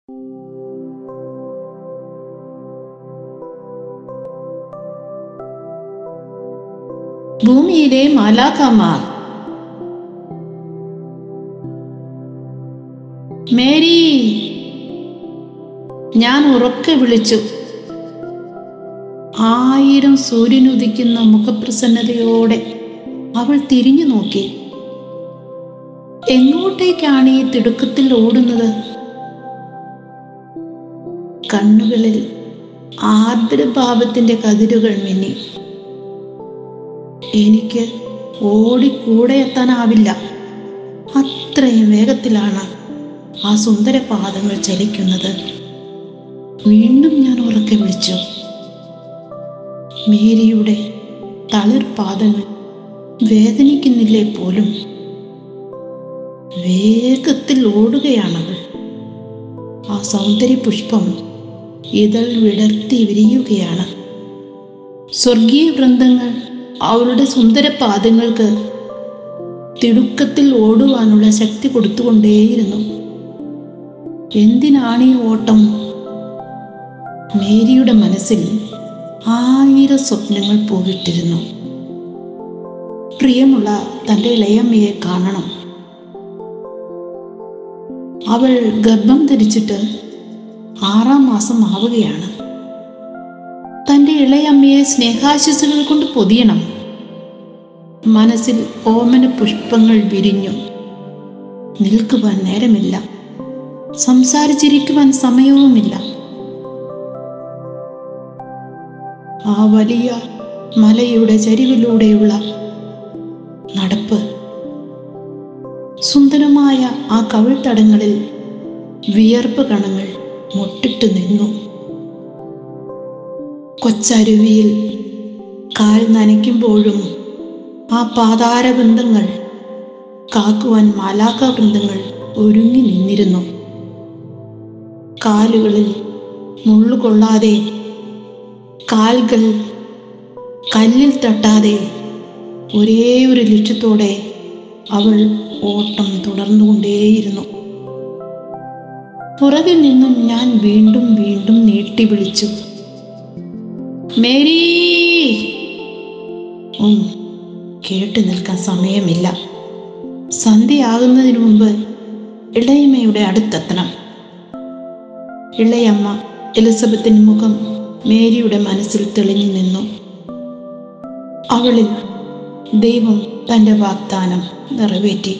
ഭൂമിയിലെ മാലാഖമാർ മേരി ഞാൻ ഉറക്കെ വിളിച്ചു ആയിരം സൂര്യനുദിക്കുന്ന മുഖപ്രസന്നതയോടെ അവൾ തിരിഞ്ഞു നോക്കി എങ്ങോട്ടേക്കാണ് ഈ തിടുക്കത്തിൽ ഓടുന്നത് കണ്ണുകളിൽ ആർദ്രഭാവത്തിന്റെ കതിരുകൾ മിന്നി എനിക്ക് ഓടിക്കൂടെ എത്താനാവില്ല അത്രയും വേഗത്തിലാണ് ആ സുന്ദര പാദങ്ങൾ ചലിക്കുന്നത് വീണ്ടും ഞാൻ ഉറക്കെ വിളിച്ചു മേരിയുടെ തളിർ പാദങ്ങൾ വേദനിക്കുന്നില്ലേ പോലും വേഗത്തിൽ ഓടുകയാണവൾ ആ സൗന്ദര്യ പുഷ്പം ഇതൾ വിടർത്തി വിരിയുകയാണ് സ്വർഗീയ വൃന്ദങ്ങൾ അവളുടെ സുന്ദര പാദങ്ങൾക്ക് തിടുക്കത്തിൽ ഓടുവാനുള്ള ശക്തി കൊടുത്തുകൊണ്ടേയിരുന്നു എന്തിനാണ് ഈ ഓട്ടം മേരിയുടെ മനസ്സിൽ ആയിരം സ്വപ്നങ്ങൾ പോയിട്ടിരുന്നു പ്രിയമുള്ള തൻ്റെ ഇളയമ്മയെ കാണണം അവൾ ഗർഭം ധരിച്ചിട്ട് ആറാം മാസം ആവുകയാണ് തൻ്റെ ഇളയമ്മയെ സ്നേഹാശിസുകൾ കൊണ്ട് പൊതിയണം മനസ്സിൽ ഓമന പുഷ്പങ്ങൾ വിരിഞ്ഞു നിൽക്കുവാൻ നേരമില്ല സംസാരിച്ചിരിക്കുവാൻ സമയവുമില്ല ആ വലിയ മലയുടെ ചരിവിലൂടെയുള്ള നടപ്പ് സുന്ദരമായ ആ കവിൾത്തടങ്ങളിൽ വിയർപ്പ് കണങ്ങൾ മുട്ടിട്ട് നിന്നു കൊച്ചരുവിയിൽ കാൽ നനയ്ക്കുമ്പോഴും ആ പാതാരബന്ധങ്ങൾ കാക്കുവാൻ മാലാക വൃന്ദങ്ങൾ ഒരുങ്ങി നിന്നിരുന്നു കാലുകളിൽ മുള്ളുകൊള്ളാതെ കാൽകൾ കല്ലിൽ തട്ടാതെ ഒരേ ഒരു ലക്ഷ്യത്തോടെ അവൾ ഓട്ടം തുടർന്നുകൊണ്ടേയിരുന്നു പുറകിൽ നിന്നും ഞാൻ വീണ്ടും വീണ്ടും നീട്ടി വിളിച്ചു മേരി ഉം, കേട്ടു നിൽക്കാൻ സമയമില്ല സന്ധ്യയാകുന്നതിന് മുമ്പ് ഇളയമ്മയുടെ അടുത്തെത്തണം ഇളയമ്മ എലിസബത്തിന്റെ മുഖം മേരിയുടെ മനസ്സിൽ തെളിഞ്ഞു നിന്നു അവളിൽ ദൈവം തന്റെ വാഗ്ദാനം നിറവേറ്റി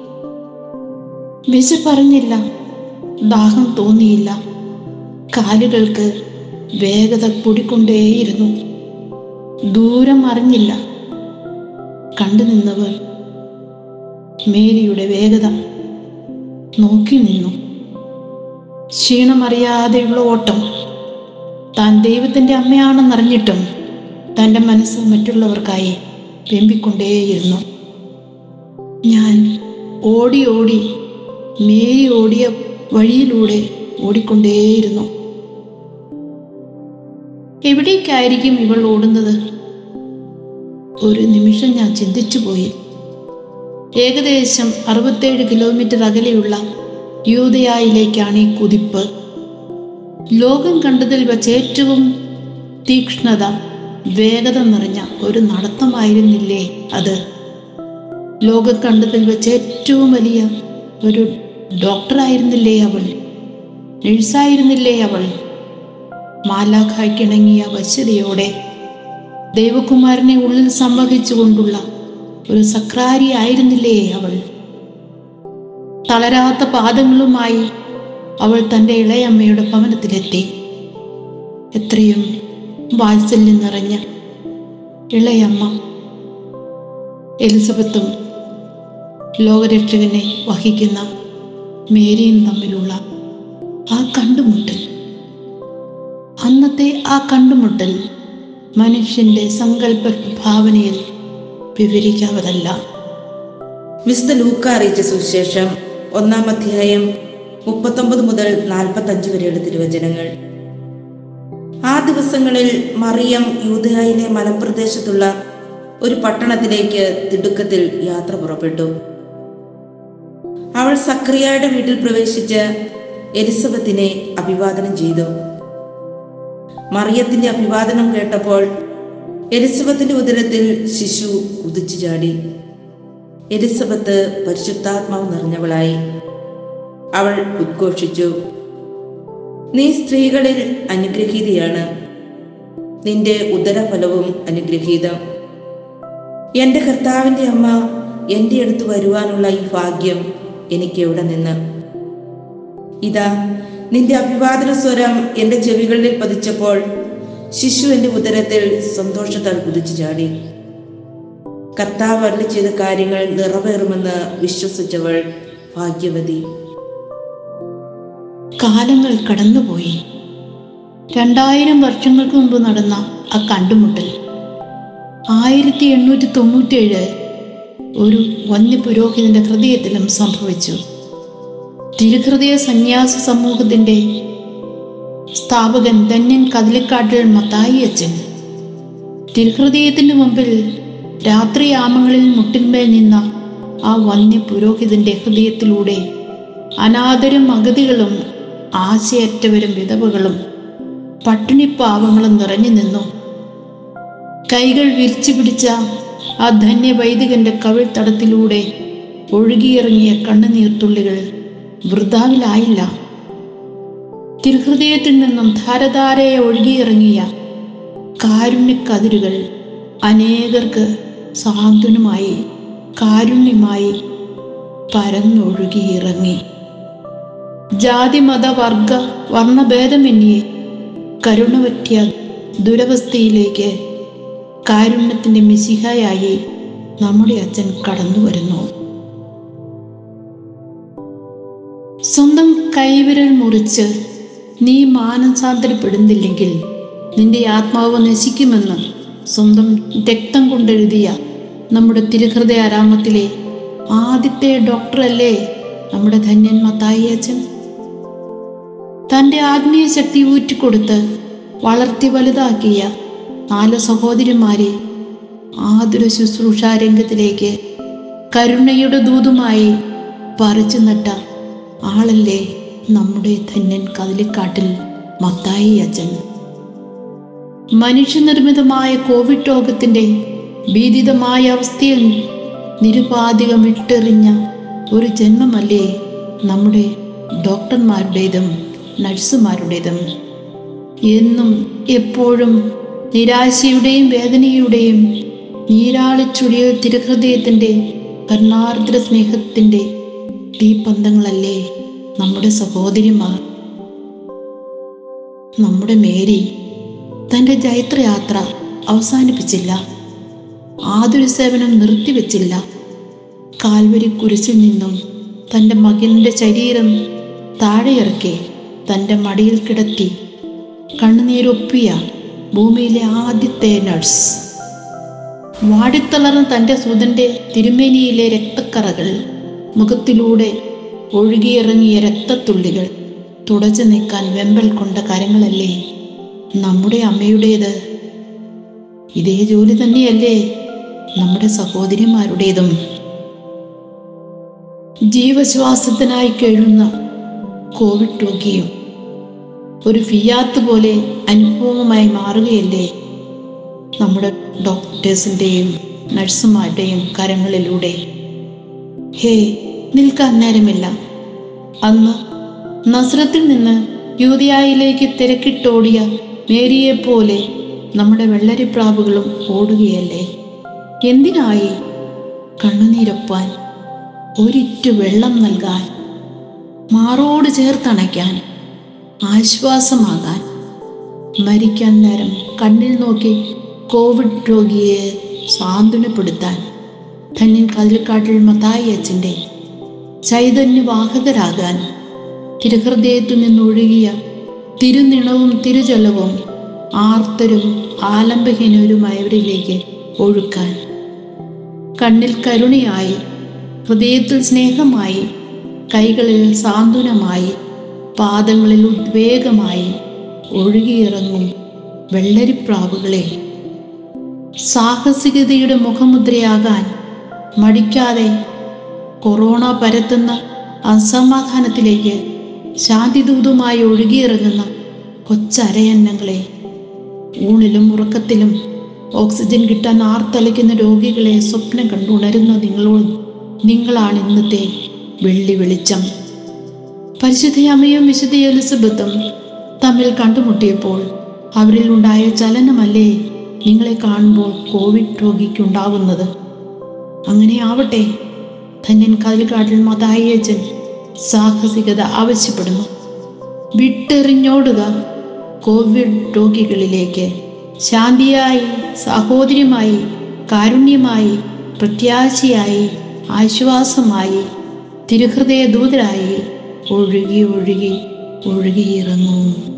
വിശ പറഞ്ഞില്ല ദാഹം തോന്നിയില്ല കാലുകൾക്ക് വേഗത കൂടിക്കൊണ്ടേയിരുന്നു ദൂരം അറിഞ്ഞില്ല കണ്ടു നിന്നവർ മേരിയുടെ വേഗത നോക്കി നിന്നു ക്ഷീണമറിയാതെയുള്ള ഓട്ടം താൻ ദൈവത്തിന്റെ അമ്മയാണെന്നറിഞ്ഞിട്ടും തൻ്റെ മനസ്സ് മറ്റുള്ളവർക്കായി വെമ്പിക്കൊണ്ടേയിരുന്നു ഞാൻ ഓടി ഓടി മേരി ഓടിയ വഴിയിലൂടെ ഓടിക്കൊണ്ടേയിരുന്നു എവിടേക്കായിരിക്കും ഇവൾ ഓടുന്നത് ഒരു നിമിഷം ഞാൻ ചിന്തിച്ചു പോയി ഏകദേശം അറുപത്തേഴ് കിലോമീറ്റർ അകലെയുള്ള യൂതയായിലേക്കാണ് ഈ കുതിപ്പ് ലോകം കണ്ടതിൽ വച്ച് ഏറ്റവും തീക്ഷ്ണത വേഗത നിറഞ്ഞ ഒരു നടത്തമായിരുന്നില്ലേ അത് ലോകം കണ്ടതിൽ വെച്ച് ഏറ്റവും വലിയ ഒരു ഡോക്ടറായിരുന്നില്ലേ അവൾ നഴ്സായിരുന്നില്ലേ അവൾ മാലാഖായ്ക്കിണങ്ങിയ വശ്യതയോടെ ദൈവകുമാരനെ ഉള്ളിൽ സംവഹിച്ചുകൊണ്ടുള്ള ഒരു സക്രാരി ആയിരുന്നില്ലേ അവൾ തളരാത്ത പാദങ്ങളുമായി അവൾ തൻ്റെ ഇളയമ്മയുടെ ഭവനത്തിലെത്തി എത്രയും വാത്സല്യം നിറഞ്ഞ ഇളയമ്മ എലിസബത്തും ലോകരക്ഷകനെ വഹിക്കുന്ന മേരിയും തമ്മിലുള്ള ആ കണ്ടുമുട്ടൽ അന്നത്തെ ആ കണ്ടുമുട്ടൽ മനുഷ്യന്റെ സങ്കല്പ ഭാവനയിൽ വിവരിക്കാവതല്ല വിശുദ്ധ ലൂക്ക അറിയിച്ച സുവിശേഷം ഒന്നാം അധ്യായം മുപ്പത്തൊമ്പത് മുതൽ നാൽപ്പത്തഞ്ച് വരെയുള്ള തിരുവചനങ്ങൾ ആ ദിവസങ്ങളിൽ മറിയം യൂതയായിലെ മലമ്പ്രദേശത്തുള്ള ഒരു പട്ടണത്തിലേക്ക് തിടുക്കത്തിൽ യാത്ര പുറപ്പെട്ടു അവൾ സക്രിയയുടെ വീട്ടിൽ പ്രവേശിച്ച് എലിസബത്തിനെ അഭിവാദനം ചെയ്തു മറിയത്തിന്റെ അഭിവാദനം കേട്ടപ്പോൾ എലിസബത്തിന്റെ ഉദരത്തിൽ ശിശു കുതിച്ചു ചാടി എലിസബത്ത് പരിശുദ്ധാത്മാവ് നിറഞ്ഞവളായി അവൾ ഉദ്ഘോഷിച്ചു നീ സ്ത്രീകളിൽ അനുഗ്രഹീതയാണ് നിന്റെ ഉദരഫലവും അനുഗ്രഹീതം എൻ്റെ കർത്താവിൻ്റെ അമ്മ എൻ്റെ അടുത്ത് വരുവാനുള്ള ഈ ഭാഗ്യം എനിക്ക് എവിടെ നിന്ന് ഇതാ നിന്റെ അഭിവാദന സ്വരം എൻ്റെ ചെവികളിൽ പതിച്ചപ്പോൾ ശിശു എൻ്റെ ഉദരത്തിൽ സന്തോഷത്താൽ കുതിച്ചു ചാടി കർത്താവ് അരളി ചെയ്ത കാര്യങ്ങൾ നിറവേറുമെന്ന് വിശ്വസിച്ചവൾ ഭാഗ്യവതി കാലങ്ങൾ കടന്നുപോയി രണ്ടായിരം വർഷങ്ങൾക്ക് മുമ്പ് നടന്ന ആ കണ്ടുമുട്ടൽ ആയിരത്തി എണ്ണൂറ്റി തൊണ്ണൂറ്റേഴ് ഒരു വന്യപുരോഹിതന്റെ ഹൃദയത്തിലും സംഭവിച്ചു തിരുഹൃദയ സന്യാസ സമൂഹത്തിന്റെ സ്ഥാപകൻ ധന്യൻ കതിലിക്കാട്ടിൽ മത്തായി അച്ഛൻ തിരുഹൃദയത്തിന് മുമ്പിൽ രാത്രിയാമങ്ങളിൽ മുട്ടിന്മേൽ നിന്ന ആ വന്യ പുരോഹിതന്റെ ഹൃദയത്തിലൂടെ അനാഥരും അഗതികളും ആശയറ്റവരും വിധവകളും പട്ടിണിപ്പാവങ്ങളും നിറഞ്ഞു നിന്നു കൈകൾ വിരിച്ചു പിടിച്ച ആ ധന്യ വൈദികന്റെ കവിൾത്തടത്തിലൂടെ ഒഴുകിയിറങ്ങിയ കണ്ണുനീർത്തുള്ളികൾ വൃതാവിലായില്ല തിരുഹൃദയത്തിൽ നിന്നും ധാരധാരയെ ഒഴുകിയിറങ്ങിയ കാരുണ്യക്കതിരുകൾ അനേകർക്ക് സാന്ത്വനമായി കാരുണ്യമായി പരന്നൊഴുകിയിറങ്ങി ജാതി മത വർഗ വർണ്ണഭേദമന്യേ കരുണ പറ്റിയ ദുരവസ്ഥയിലേക്ക് കാരുണ്യത്തിന്റെ മിശിഹയായി നമ്മുടെ അച്ഛൻ കടന്നു വരുന്നു സ്വന്തം കൈവിരൽ മുറിച്ച് നീ മാനസാന്തരപ്പെടുന്നില്ലെങ്കിൽ നിന്റെ ആത്മാവ് നശിക്കുമെന്ന് സ്വന്തം രക്തം കൊണ്ടെഴുതിയ നമ്മുടെ തിരുഹൃദയാരാമത്തിലെ ആദ്യത്തെ ഡോക്ടറല്ലേ നമ്മുടെ ധന്യൻ മത്തായി അച്ഛൻ തൻ്റെ ആത്മീയ ശക്തി ഊറ്റിക്കൊടുത്ത് വളർത്തി വലുതാക്കിയ നാല് സഹോദരിമാരെ ആതുര ശുശ്രൂഷ രംഗത്തിലേക്ക് കരുണയുടെ ദൂതുമായി പറിച്ചു നട്ട ആളല്ലേ നമ്മുടെ ധന്യൻ കതിലിക്കാട്ടിൽ മത്തായി അച്ഛൻ മനുഷ്യനിർമ്മിതമായ കോവിഡ് രോഗത്തിന്റെ ഭീതിതമായ അവസ്ഥയിൽ നിരുപാധികം വിട്ടെറിഞ്ഞ ഒരു ജന്മമല്ലേ നമ്മുടെ ഡോക്ടർമാരുടേതും നഴ്സുമാരുടേതും എന്നും എപ്പോഴും നിരാശയുടെയും വേദനയുടെയും നീരാളിച്ചുടിയ തിരുഹൃദയത്തിൻ്റെ കർണാർദ്ര സ്നേഹത്തിൻ്റെ തീപ്പന്തങ്ങളല്ലേ നമ്മുടെ സഹോദരിമാർ നമ്മുടെ മേരി തൻ്റെ ജൈത്രയാത്ര അവസാനിപ്പിച്ചില്ല ആതുര സേവനം നിർത്തിവെച്ചില്ല കാൽവരി കുരിശിൽ നിന്നും തൻ്റെ മകൻ്റെ ശരീരം താഴെയിറക്കി തൻ്റെ മടിയിൽ കിടത്തി കണ്ണുനീരൊപ്പിയ ഭൂമിയിലെ ആദ്യത്തെ നഴ്സ് വാടിത്തളർന്ന തൻ്റെ സുതന്റെ തിരുമേനിയിലെ രക്തക്കറകൾ മുഖത്തിലൂടെ ഒഴുകിയിറങ്ങിയ രക്തത്തുള്ളികൾ തുടച്ചു നീക്കാൻ വെമ്പൽ കൊണ്ട കരങ്ങളല്ലേ നമ്മുടെ അമ്മയുടേത് ഇതേ ജോലി തന്നെയല്ലേ നമ്മുടെ സഹോദരിമാരുടേതും ജീവശ്വാസത്തിനായി കഴിയുന്ന കോവിഡ് രോഗിയും ഒരു ഫിയാത്ത് പോലെ അനുഭവമായി മാറുകയല്ലേ നമ്മുടെ ഡോക്ടേഴ്സിൻ്റെയും നഴ്സുമാരുടെയും കരങ്ങളിലൂടെ ഹേ നിൽക്കാൻ നേരമില്ല അന്ന് നസ്രത്തിൽ നിന്ന് യൂതിയായിലേക്ക് തിരക്കിട്ടോടിയ മേരിയെപ്പോലെ നമ്മുടെ വെള്ളരിപ്രാവുകളും ഓടുകയല്ലേ എന്തിനായി കണ്ണുനീരൊപ്പാൻ ഒരിറ്റു വെള്ളം നൽകാൻ മാറോട് ചേർത്തണയ്ക്കാൻ ആശ്വാസമാകാൻ മരിക്കാൻ നേരം കണ്ണിൽ നോക്കി കോവിഡ് രോഗിയെ സാന്ത്വനപ്പെടുത്താൻ ധന്യൻ കതിൽക്കാട്ടിൽ മത്തായി അച്ഛൻ്റെ ചൈതന്യവാഹകരാകാൻ തിരുഹൃദയത്തിൽ നിന്നൊഴുകിയ തിരുനിണവും തിരുജലവും ആർത്തരും ആലംബഹീനരുമായവരിലേക്ക് ഒഴുക്കാൻ കണ്ണിൽ കരുണയായി ഹൃദയത്തിൽ സ്നേഹമായി കൈകളിൽ സാന്ത്വനമായി പാദങ്ങളിൽ ഉദ്വേഗമായി ഒഴുകിയിറങ്ങും വെള്ളരിപ്രാവുകളെ സാഹസികതയുടെ മുഖമുദ്രയാകാൻ മടിക്കാതെ കൊറോണ പരത്തുന്ന അസമാധാനത്തിലേക്ക് ശാന്തിദൂതുമായി ഒഴുകിയിറങ്ങുന്ന കൊച്ചരയന്നങ്ങളെ ഊണിലും ഉറക്കത്തിലും ഓക്സിജൻ കിട്ടാൻ ആർത്തലയ്ക്കുന്ന രോഗികളെ സ്വപ്നം കണ്ടുണരുന്ന നിങ്ങളോട് നിങ്ങളാണ് ഇന്നത്തെ വെള്ളി വെളിച്ചം പരിശുദ്ധയമ്മയും വിശുദ്ധ എലിസബത്തും തമ്മിൽ കണ്ടുമുട്ടിയപ്പോൾ അവരിൽ ഉണ്ടായ ചലനമല്ലേ നിങ്ങളെ കാണുമ്പോൾ കോവിഡ് രോഗിക്കുണ്ടാകുന്നത് അങ്ങനെ ആവട്ടെ ധന്യൻ കതിൽക്കാട്ടിൽ മതായച്ചൻ സാഹസികത ആവശ്യപ്പെടുന്നു വിട്ടെറിഞ്ഞോടുക കോവിഡ് രോഗികളിലേക്ക് ശാന്തിയായി സഹോദര്യമായി കാരുണ്യമായി പ്രത്യാശയായി ആശ്വാസമായി തിരുഹൃദയ ദൂതരായി ഒഴുകി ഒഴുകി ഒഴുകിയിറങ്ങൂ